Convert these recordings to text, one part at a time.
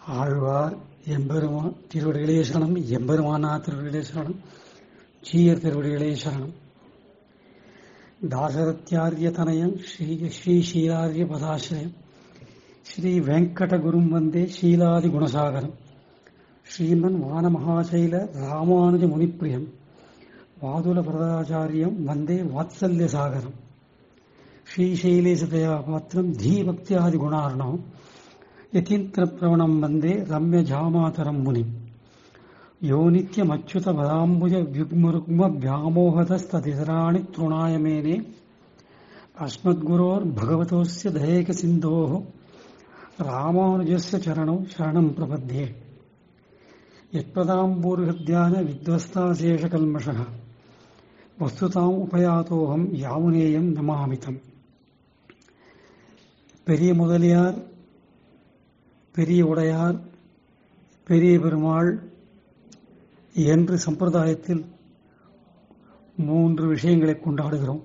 ஆழ்வார் எம்பெருமான் திருவடிகளே சரணம் எம்பெருமானா திருவடிகளே சரணம் ஜீயர் திருவடிகளே சரணம் தாசரத்யாரிய தனயம் ஸ்ரீ ஸ்ரீ ஷீலாரிய பதாசிரயம் ஸ்ரீ வெங்கடகுரும் வந்தே ஷீலாதி குணசாகரம் ஸ்ரீமன் வானமகாசைல ராமானுஜ முனிப்பிரியம் வாதுல பிரதாச்சாரியம் வந்தே வாத்சல்ய சாகரம் ஸ்ரீசைலேசதயா பாத்திரம் தீபக்தியாதி குணார்ணவம் யதீந்திர பிரவணம் வந்தே ரம்ய ஜாமாதரம் முனி யோ நித்யமச்சுத பதாம்புஜ யுக்மருக்ம வியாமோகதஸ்ததிசராணி தృణாய மேனே அஸ்மத்குரோர் பகவதோஸ்ய தயேக சிந்தோः ராமானுஜஸ்ய சரணौ शरणं प्रपद्ये यत्पदाम्बूर्हद्यान विध्वस्ताशेषकल्मषः वस्तुताम् उपयातोऽहम् यामुनेयम् नमामितम् பெரிய முதலியார் பெரிய உடையார் பெரிய பெருமாள் என்று சம்பிரதாயத்தில் மூன்று விஷயங்களை கொண்டாடுகிறோம்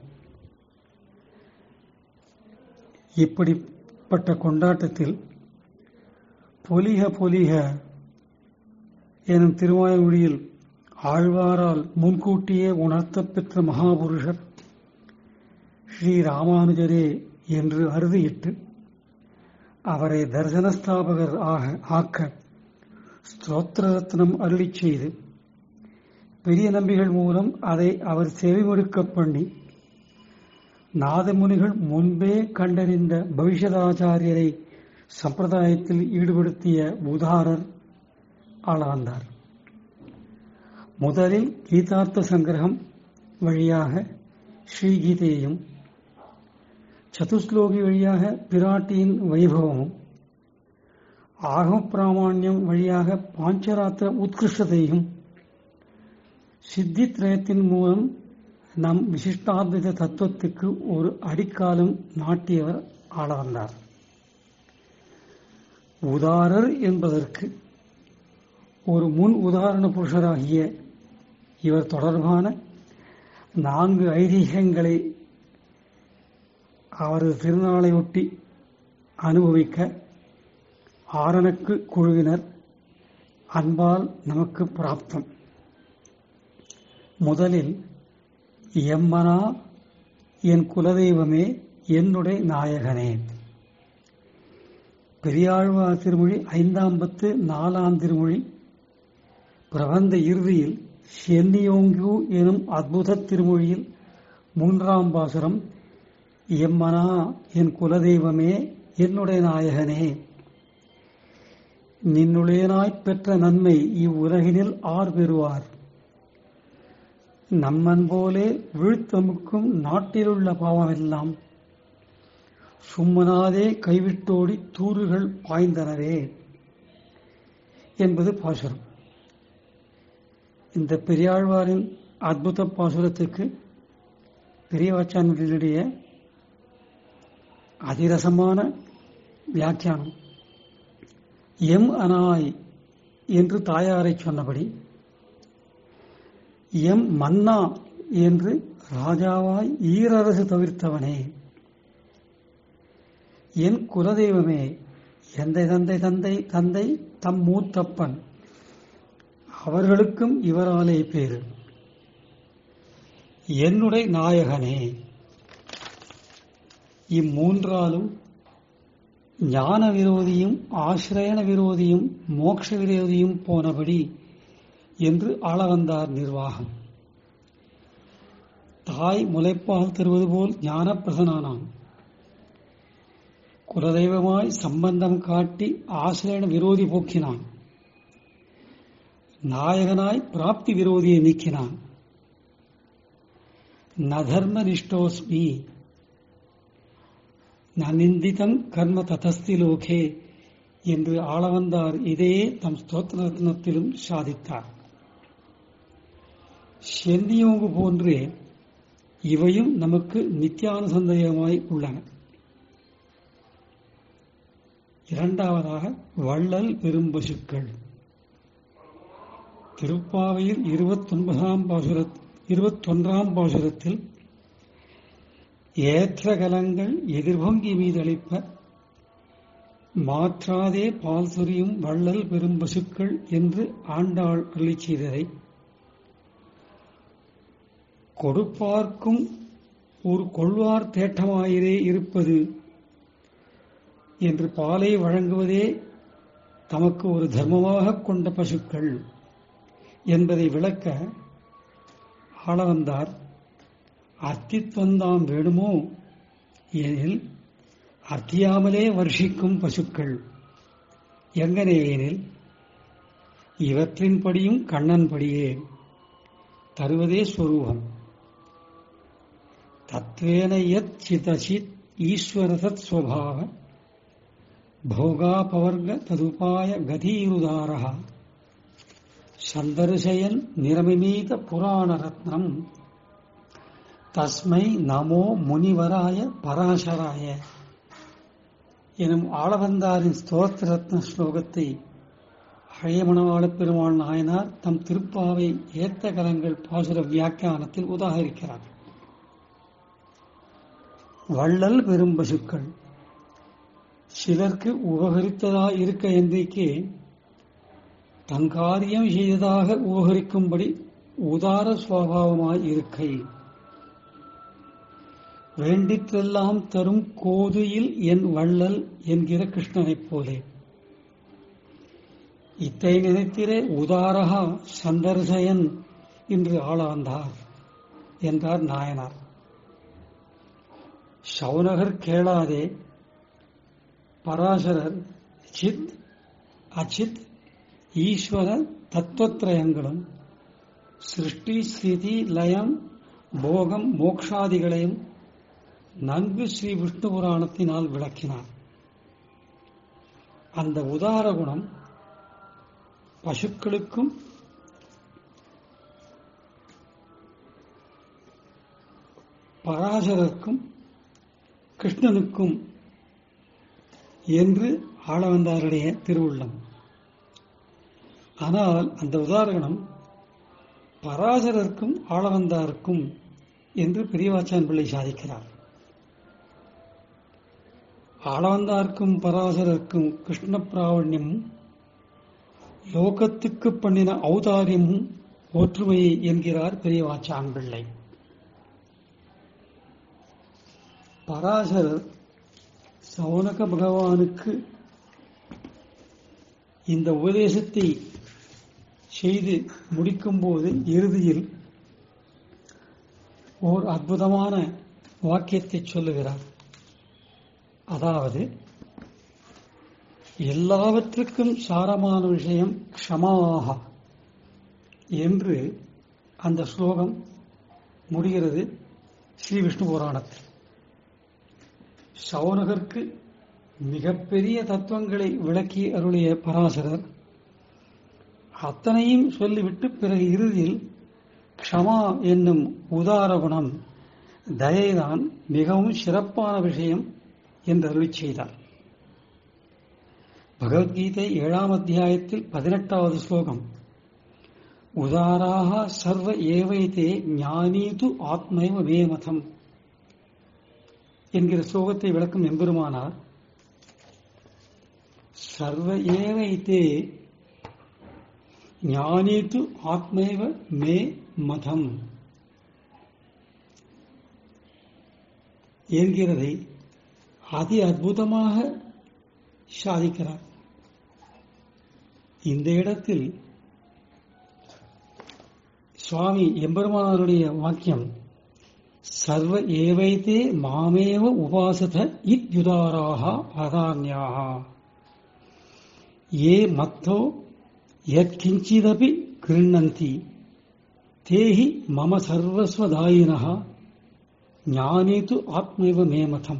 இப்படிப்பட்ட கொண்டாட்டத்தில் பொலிக பொலிக எனும் திருவாய்மொழியில் ஆழ்வாரால் முன்கூட்டியே உணர்த்தப் பெற்ற மகாபுருஷர் ஸ்ரீ ராமானுஜரே என்று அறுதியிட்டு அவரை தர்சனஸ்தாபகர் ஆக ஆக்க ஸ்தோத்திர ரத்னம் அருளிச் செய்து பெரிய நம்பிகள் மூலம் அதை அவர் செவிமடுக்க பண்ணி நாதமுனிகள் முன்பே கண்டறிந்த பவிஷதாச்சாரியரை சம்பிரதாயத்தில் ஈடுபடுத்திய உதாரர் ஆளாந்தார் முதலில் கீதார்த்த சங்கிரகம் வழியாக ஸ்ரீகீதையும் சதுஸ்லோகி வழியாக பிராட்டியின் வைபவமும் ஆகம பிராமாண்யம் வழியாக பாஞ்சராத்திர உத்கிருஷ்டத்தையும் சித்தித்ரயத்தின் மூலம் நம் விசிஷ்டாத்வைத தத்துவத்துக்கு ஒரு அடிக்காலம் நாட்டியவர் ஆளாந்தார் உதாரர் என்பதற்கு ஒரு முன் உதாரண புருஷராகிய இவர் தொடர்பான நான்கு ஐதீகங்களை அவரது திருநாளையொட்டி அனுபவிக்க ஆரணக்கு குழுவினர் அன்பால் நமக்கு பிராப்தம் முதலில் எம்மனா என் குலதெய்வமே என்னுடைய நாயகனே பெரியாழ்வார் திருமொழி ஐந்தாம் பத்து நாலாம் திருமொழி பிரபந்த இறுதியில் சென்னியோங்கு எனும் அற்புத திருமொழியில் மூன்றாம் பாசுரம் எம்மனா என் குலதெய்வமே என்னுடைய நாயகனே நின்னுடையனாய்ப் பெற்ற நன்மை இவ்வுலகினில் ஆர் பெறுவார் நம்மன் போலே வீழ்த்தமுக்கும் நாட்டிலுள்ள பாவமெல்லாம் சும்மனாதே கைவிட்டோடி தூறுகள் பாய்ந்தனவே என்பது பாசுரம் இந்த பெரியாழ்வாரின் அற்புத பாசுரத்துக்கு பெரியவாச்சான்களிடையே அதிரசமான வியாக்கியானம் எம் அனாய் என்று தாயாரை சொன்னபடி எம் மன்னா என்று ராஜாவாய் ஈரரசு தவிர்த்தவனே என் குலதெய்வமே எந்தை தந்தை தந்தை தந்தை தம் மூத்தப்பன் அவர்களுக்கும் இவராலே பேரு என்னுடைய நாயகனே இம்மூன்றாலும் ஞான விரோதியும் ஆசிரயண விரோதியும் மோட்ச விரோதியும் போனபடி என்று ஆளவந்தார் நிர்வாகம் தாய் முளைப்பால் தருவது போல் ஞான பிரசனானான் குலதெய்வமாய் சம்பந்தம் காட்டி ஆசிரியன விரோதி போக்கினான் நாயகனாய் பிராப்தி விரோதியை நீக்கினான் நதர்ம நிஷ்டோஸ்மி நநிந்திதம் கர்ம ததஸ்தி லோகே என்று ஆளவந்தார் இதையே தம் ஸ்தோத்திர ரத்னத்திலும் சாதித்தார் சென்னியோங்கு போன்றே இவையும் நமக்கு நித்தியானுசந்தயமாய் உள்ளன இரண்டாவதாக வள்ளல் பெரும்பசுக்கள் திருப்பாவையில் இருபத்தொன்பதாம் பாசுர இருபத்தொன்றாம் பாசுரத்தில் ஏற்ற கலங்கள் எதிர்பொங்கி மீதளிப்ப மாற்றாதே பால் சொரியும் வள்ளல் பெரும் பசுக்கள் என்று ஆண்டாள் அருளி செய்ததை கொடுப்பார்க்கும் ஒரு கொள்வார் தேட்டமாயிரே இருப்பது என்று பாலை வழங்குவதே தமக்கு ஒரு தர்மமாக கொண்ட பசுக்கள் என்பதை விளக்க ஆளவந்தார் அர்த்தித்வந்தாம் வேணுமோ எனில் அர்த்தியாமலே வருஷிக்கும் பசுக்கள் எங்கனே எனில் இவற்றின்படியும் கண்ணன்படியே தருவதே ஸ்வரூபம் தத்வேன யத் சிதசித் ஈஸ்வரதத் ஸ்வபாவ भोगापवर्ग तदुपाय गधीरुदारः सन्दर्शयन् निरमिमीत पुराणरत्नम् தஸ்மை நமோ முனிவராய பராசராய எனும் ஆளவந்தாரின் ஸ்தோத்திர ரத்ன ஸ்லோகத்தை அழையமணவாளப் பெருமாள் நாயனார் தம் திருப்பாவை ஏத்த கலங்கள் பாசுர வியாக்கியானத்தில் உதாகரிக்கிறார் வள்ளல் பெரும் பசுக்கள் சிலருக்கு உபகரித்ததா இருக்க என்றைக்கு தன் காரியம் செய்ததாக உபகரிக்கும்படி உதார சுவாவமாய் இருக்கை வேண்டிற்றெல்லாம் தரும் கோதுயில் என் வள்ளல் என்கிற கிருஷ்ணனைப் போலே இத்தை நினைத்திரே உதாரகா சந்தர்சயன் என்று ஆளாந்தார் என்றார் நாயனார் சௌனகர் கேளாதே பராசரர் சித் அச்சித் ஈஸ்வர தத்துவத்திரயங்களும் சிருஷ்டி ஸ்திதி லயம் போகம் மோக்ஷாதிகளையும் நன்கு ஸ்ரீ விஷ்ணு புராணத்தினால் விளக்கினார் அந்த உதார குணம் பசுக்களுக்கும் பராசரருக்கும் கிருஷ்ணனுக்கும் என்று ஆளவந்தாருடைய திருவுள்ளம் ஆனால் அந்த உதாரணம் பராசரருக்கும் ஆளவந்தாருக்கும் என்று பெரியவாச்சான் பிள்ளை சாதிக்கிறார் ஆளவந்தாருக்கும் பராசரருக்கும் கிருஷ்ண பிராவண்யமும் லோகத்துக்கு பண்ணின ஔதாரியமும் ஒற்றுமையை என்கிறார் பெரியவாச்சான் பிள்ளை பராசரர் சௌனக பகவானுக்கு இந்த உபதேசத்தை செய்து முடிக்கும்போது இறுதியில் ஓர் அற்புதமான வாக்கியத்தை சொல்லுகிறார் அதாவது எல்லாவற்றுக்கும் சாரமான விஷயம் க்ஷமாக என்று அந்த ஸ்லோகம் முடிகிறது ஸ்ரீ விஷ்ணு புராணத்தில் சௌனகருக்கு மிகப்பெரிய தத்துவங்களை விளக்கி அருளிய பராசரர் அத்தனையும் சொல்லிவிட்டு பிறகு இறுதியில் க்ஷமா என்னும் உதார குணம் தயைதான் மிகவும் சிறப்பான விஷயம் என்று அருளி செய்தார் பகவத்கீதை ஏழாம் அத்தியாயத்தில் பதினெட்டாவது ஸ்லோகம் உதாராக சர்வ ஏவைத்தே ஞானீது ஆத்மைவ மேமதம் என்கிற ஸ்லோகத்தை விளக்கும் எம்பெருமானார் சர்வ ஏவைத்தே ஞானீத்து ஆத்மைவ மே மதம் என்கிறதை அதி அற்புதமாக சாதிக்கிறார் இந்த இடத்தில் சுவாமி எம்பெருமானாருடைய வாக்கியம் சர்வ ஏவைத்தே மாமேவ உபாசத இத்யுதாராக அதான்யாக ஏ மத்தோ யத்கிஞ்சிதபி கிருண்ணந்தி தேஹி மம சர்வஸ்வதாயினः ஞானே து ஆத்மைவ மேமதம்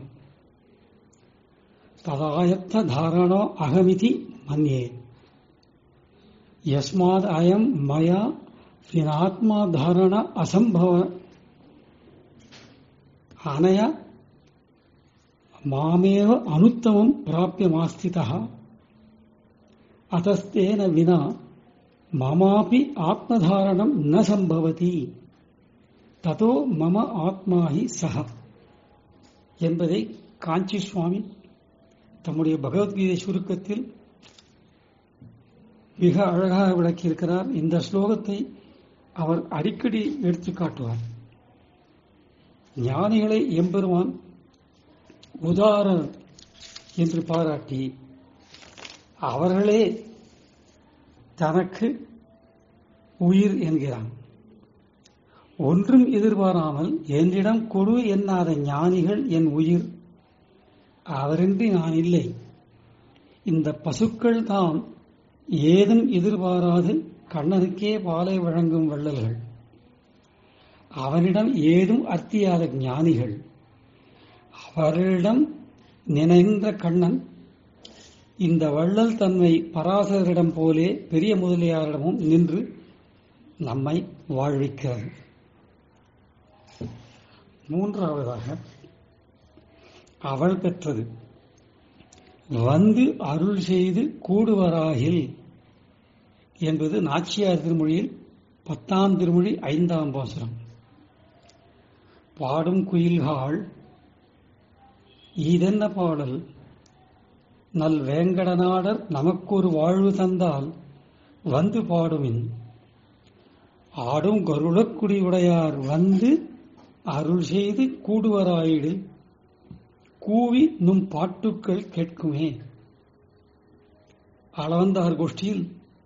ததாயத்த தாரணோ அகமிதி மன்யே யஸ்மாத் அயம் மயா வினாத்மா தாரண அசம்பவ அனய மாமேவ அனுத்தமம் பிராப்பியமாஸ்திதः அத்தஸ்தேன வினா மமாபி ஆத்மதாரணம் ந சம்பவதி ததோ மம ஆத்மா ஹி சக என்பதை காஞ்சி சுவாமி தம்முடைய பகவத்கீதை சுருக்கத்தில் மிக அழகாக விளக்கியிருக்கிறார் இந்த ஸ்லோகத்தை அவர் அடிக்கடி எடுத்து காட்டுவார் ஞானிகளை எம்பெருமான் உதாரண என்று பாராட்டி அவர்களே தனக்கு உயிர் என்கிறான் ஒன்றும் எதிர்பாராமல் என்னிடம் கொடு எண்ணாத ஞானிகள் என் உயிர் அவரின்றி நான் இல்லை இந்த பசுக்கள் தாம் ஏதும் எதிர்பாராது கண்ணனுக்கே பாலை வழங்கும் வள்ளல்கள் அவனிடம் ஏதும் அர்த்தியாத ஞானிகள் அவர்களிடம் நினைந்த கண்ணன் இந்த வள்ளல் தன்மை பராசரிடம் போலே பெரிய முதலியாரிடமும் நின்று நம்மை வாழ்விக்கிறது மூன்றாவதாக அவள் பெற்றது வந்து அருள் செய்து கூடுவராகில் என்பது நாச்சியார் திருமொழியில் பத்தாம் திருமொழி ஐந்தாம் பாசுரம் பாடும் குயில்காள் இதென்ன பாடல் நல் வேங்கடநாடர் நமக்கொரு வாழ்வு தந்தால் வந்து பாடுமின் ஆடும் கருளக்குடி உடையார் வந்து அருள் செய்து கூடுவராயிடு கூவி நும் பாட்டுக்கள் கேட்குமே அளவந்தார் கோஷ்டியில்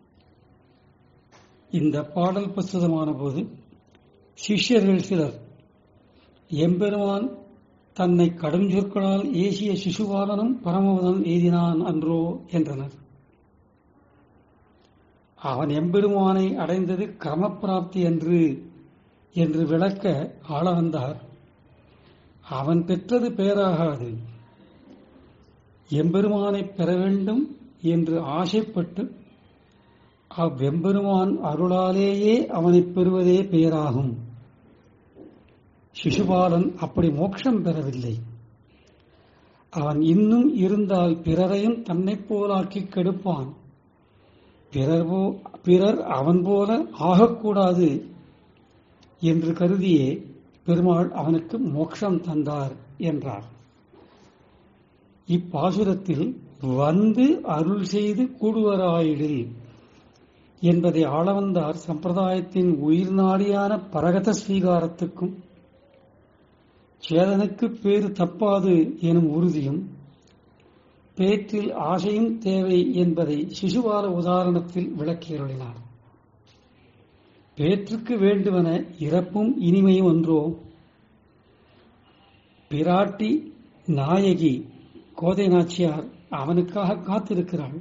இந்த பாடல் பிரசுதமான போது சிஷ்யர்கள் சிலர் எம்பெருமான் தன்னை கடும் சொற்களால் ஏசிய சிசுபாலனும் பரமவதம் எய்தினான் அன்றோ என்றனர் அவன் எம்பெருமானை அடைந்தது கிரமப்பிராப்தி என்று என்று விளக்க ஆள வந்தார் அவன் பெற்றது பேராகாது எம்பெருமானை பெற வேண்டும் என்று ஆசைப்பட்டு அவ்வெம்பெருமான் அருளாலேயே அவனைப் பெறுவதே பேராகும் சிசுபாலன் அப்படி மோட்சம் பெறவில்லை அவன் இன்னும் இருந்தால் பிறரையும் தன்னைப் போலாக்கி கெடுப்பான் பிறர் போ- பிறர் அவன் போல ஆகக்கூடாது என்று கருதியே பெருமாள் அவனுக்கு மோட்சம் தந்தார் என்றார் இப்பாசுரத்தில் வந்து அருள் செய்து கூடுவராயிடில் என்பதை ஆளவந்தார் சம்பிரதாயத்தின் உயிர் நாடியான பரகத ஸ்வீகாரத்துக்கும் சேதனுக்கு பேறு தப்பாது எனும் உறுதியும் பேற்றில் ஆசையும் தேவை என்பதை சிசுபால உதாரணத்தில் விளக்கியருளினார் பேற்றுக்கு வேண்டுவன இறப்பும் இனிமையும் ஒன்றோ பிராட்டி நாயகி கோதை நாச்சியார் அவனுக்காக காத்திருக்கிறாள்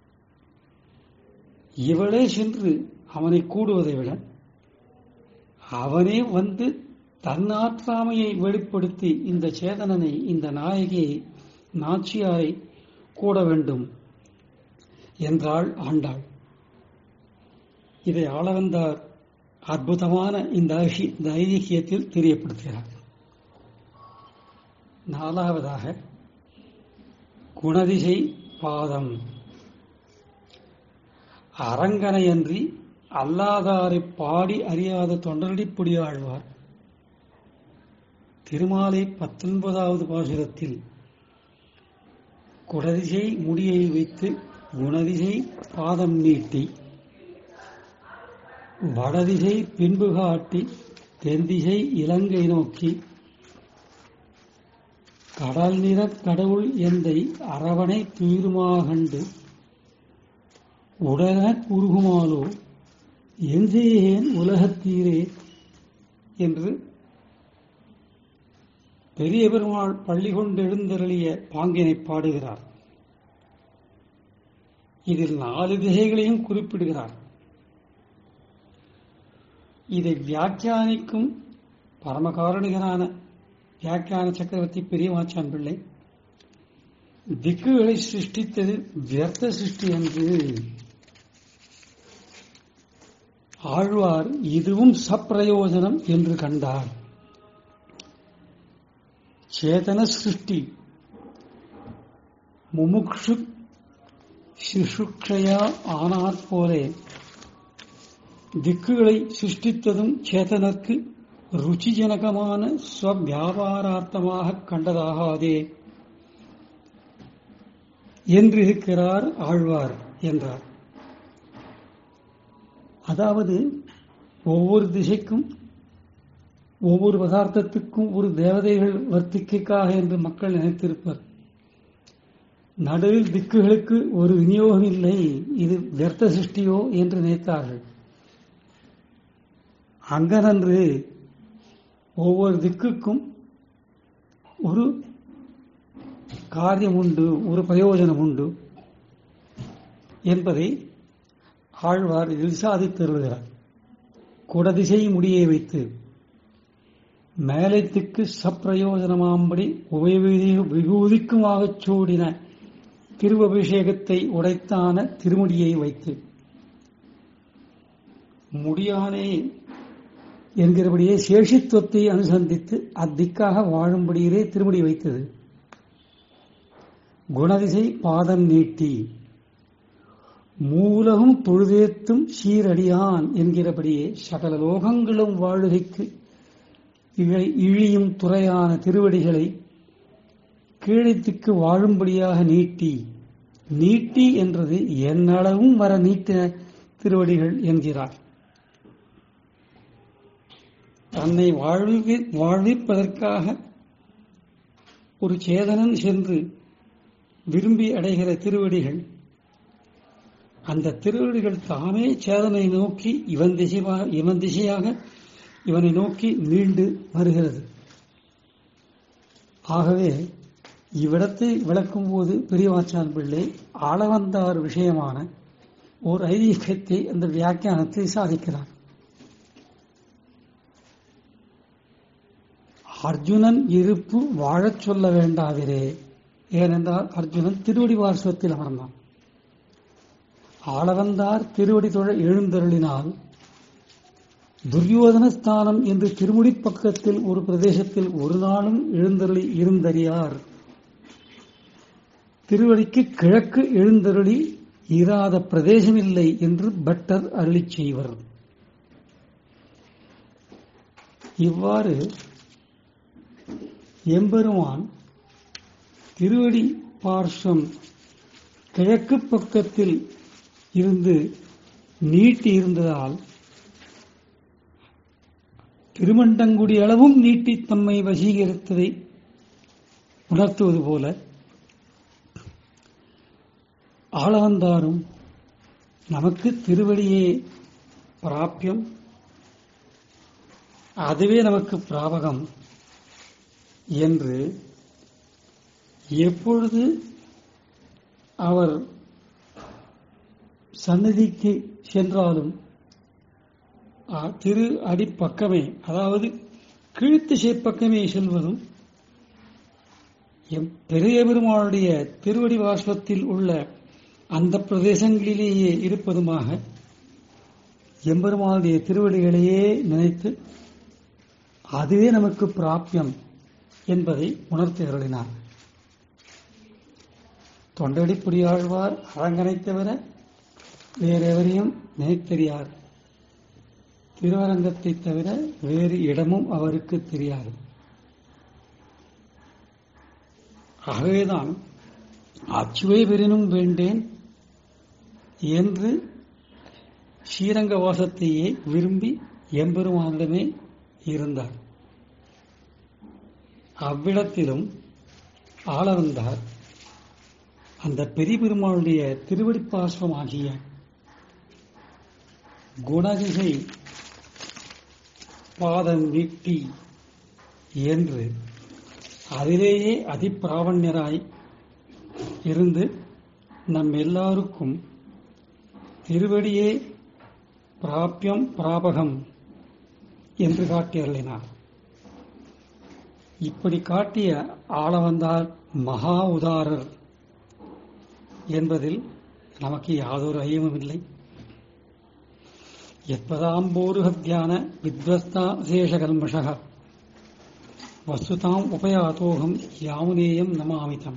இவளே சென்று அவனை கூடுவதை விட அவனே வந்து தன்னாற்றாமையை வெளிப்படுத்தி இந்த சேதனனை இந்த நாயகியை நாச்சியாரை கூட வேண்டும் என்றாள் ஆண்டாள் இதை ஆளவந்தார் அற்புதமான இந்த ஐகி- இந்த ஐதிகியத்தில் தெரியப்படுத்துகிறார் நாலாவதாக குணதிசை பாதம் அரங்கனையன்றி அல்லாதாரை பாடி அறியாத தொண்டரடிப்புடி ஆழ்வார் திருமாலை பத்தொன்பதாவது பாசுரத்தில் குடதிசை முடியை வைத்து குணதிசை பாதம் நீட்டி வடதிசை பின்பு காட்டி தென்திசை இலங்கை நோக்கி கடல் நிற கடவுள் எந்தை அரவணை தூருமாகண்டு உடன குறுகுமாலோ எஞ்சேன் உலகத்தீரே என்று பெரிய பெருமாள் பள்ளி கொண்டு எழுந்தருளிய பாங்கினை பாடுகிறார் இதில் நாலு திசைகளையும் குறிப்பிடுகிறார் இதை வியாக்கியானிக்கும் பரமகாரணிகரான வியாக்கியான சக்கரவர்த்தி பெரியமாச்சான் பிள்ளை திக்குகளை சிருஷ்டித்தது வியர்த்த சிருஷ்டி என்று ஆழ்வார் இதுவும் சப்பிரயோஜனம் என்று கண்டார் சேதன சிருஷ்டி முமுக்ஷு சிசுக்ஷயா ஆனாற் போலே திக்குகளை சிருஷ்டித்ததும் சேதனருக்கு ருச்சிஜனகமான ஸ்வவியாபாரார்த்தமாக கண்டதாகாதே என்றிருக்கிறார் ஆழ்வார் என்றார் அதாவது ஒவ்வொரு திசைக்கும் ஒவ்வொரு பதார்த்தத்துக்கும் ஒரு தேவதைகள் வர்த்திக்கைக்காக என்று மக்கள் நினைத்திருப்பர் நடுவில் திக்குகளுக்கு ஒரு விநியோகம் இல்லை இது வியர்த்த சிருஷ்டியோ என்று நினைத்தார்கள் அங்கனன்று ஒவ்வொரு திக்குக்கும் ஒரு காரியம் உண்டு ஒரு பிரயோஜனம் உண்டு என்பதை ஆழ்வார் இதில் சாதித்தருளுகிறார் குடதிசை முடியை வைத்து மேலத்துக்கு சப்பிரயோஜனமாம்படி உபயோக விபூதிக்குமாகச் சூடின திருவபிஷேகத்தை உடைத்தான திருமுடியை வைத்து முடியானே என்கிறபடியே சேஷித்துவத்தை அனுசந்தித்து அத்திக்காக வாழும்படியிலே திருமுடி வைத்தது குணதிசை பாதம் நீட்டி மூலகம் தொழுதேத்தும் சீரடியான் என்கிறபடியே சகல லோகங்களும் வாழுகைக்கு இழியும் துறையான திருவடிகளை கீழத்துக்கு வாழும்படியாக நீட்டி நீட்டி என்றது என்னளவும் வர நீட்டின திருவடிகள் என்கிறார் தன்னை வாழ்வி வாழ்விப்பதற்காக ஒரு சேதனன் சென்று விரும்பி அடைகிற திருவடிகள் அந்த திருவடிகள் தாமே சேதனை நோக்கி இவன் திசையாக இவன் திசையாக இவனை நோக்கி மீண்டு வருகிறது ஆகவே இவ்விடத்தை விளக்கும் போது பெரியவாச்சான் பிள்ளை ஆளவந்தார் விஷயமான ஓர் ஐதீகத்தை அந்த வியாக்கியானத்தை சாதிக்கிறார் அர்ஜுனன் இருப்பு வாழச் சொல்ல வேண்டாவிரே ஏனென்றால் அர்ஜுனன் திருவடி வாரசத்தில் அமர்ந்தான் ஆளவந்தார் திருவடி தொழ எழுந்தருளினால் துரியோதன ஸ்தானம் என்று திருமுடி பக்கத்தில் ஒரு பிரதேசத்தில் ஒரு நாளும் எழுந்தருளி இருந்தறியார் திருவடிக்கு கிழக்கு எழுந்தருளி இராத பிரதேசமில்லை என்று பட்டர் அருளி செய்வர் இவ்வாறு எம்பெருமான் திருவடி பார்ஷம் கிழக்கு பக்கத்தில் இருந்து நீட்டி இருந்ததால் திருமண்டங்குடி அளவும் நீட்டி தம்மை வசீகரித்ததை உணர்த்துவது போல ஆளவந்தாரும் நமக்கு திருவடியே பிராபியம் அதுவே நமக்கு பிராபகம் என்று எப்பொழுது அவர் சன்னதிக்கு சென்றாலும் திரு அடி பக்கமே அதாவது கீழ்த்திசை பக்கமே செல்வதும் எம் பெரிய பெருமாளுடைய திருவடி வாசலத்தில் உள்ள அந்த பிரதேசங்களிலேயே இருப்பதுமாக எம்பெருமாளுடைய திருவடிகளையே நினைத்து அதுவே நமக்கு பிராபியம் என்பதை உணர்த்தி அருளினார் தொண்டடி புரியாழ்வார் அரங்கனை தவிர வேறெவரையும் நினைத்தறியார் திருவரங்கத்தை தவிர வேறு இடமும் அவருக்கு தெரியாது ஆகவேதான் அச்சுவை பெறினும் வேண்டேன் என்று ஸ்ரீரங்க வாசத்தையே விரும்பி எம்பெருமானிடமே இருந்தார் அவ்விடத்திலும் ஆள வந்தார் அந்த பெரிய பெருமாளுடைய திருவடி பாஸ்வமாகிய குணதிசை பாதம் வீட்டி என்று அதிலேயே அதிப்பிராவண்யராய் இருந்து நம் எல்லாருக்கும் திருவடியே பிராபியம் பிராபகம் என்று காட்டி அருளினார் இப்படி காட்டிய ஆளவந்தார் மகா உதாரர் என்பதில் நமக்கு யாதொரு ஐயமும் இல்லை எப்பதாம்போருகத்தியான வித்வஸ்தா சேஷகல்மஷக வஸ்துதாம் உபயாத்தோகம் யாமுனேயம் நமாமிதம்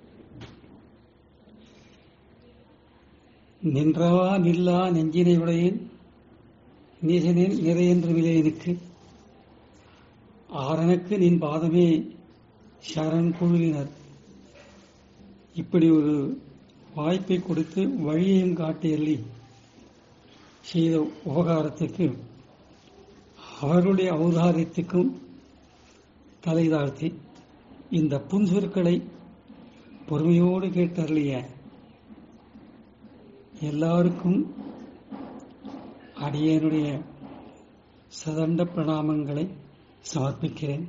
நின்றவா நில்லா நெஞ்சினை உடையேன் நீசனேன் நிறையென்று விலையனுக்கு ஆரனுக்கு நின் பாதமே சரண் குழுவினர் இப்படி ஒரு வாய்ப்பை கொடுத்து வழியையும் காட்டியள்ளி செய்த உபகாரத்துக்கு அவர்களுடைய அவதாரத்துக்கும் தலை தாழ்த்தி இந்த புன்சொற்களை பொறுமையோடு கேட்டருளிய எல்லாருக்கும் அடியனுடைய சதண்ட பிரணாமங்களை சமர்ப்பிக்கிறேன்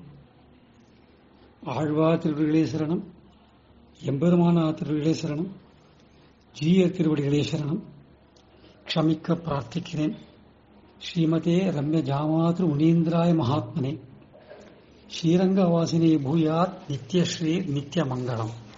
ஆழ்வா திருவடிகளே சரணம் எம்பெருமானா திருவடிகளே சரணம் ஜீய திருவடிகளே சரணம் க்ஷமிக்க பிரார்த்திக்கிறேன் ஸ்ரீமதே ரம்ய ஜாமாத்ரு முனீந்திராய மகாத்மனே ஸ்ரீரங்கவாசினே பூயாத் நித்யஸ்ரீ நித்யமங்கலம்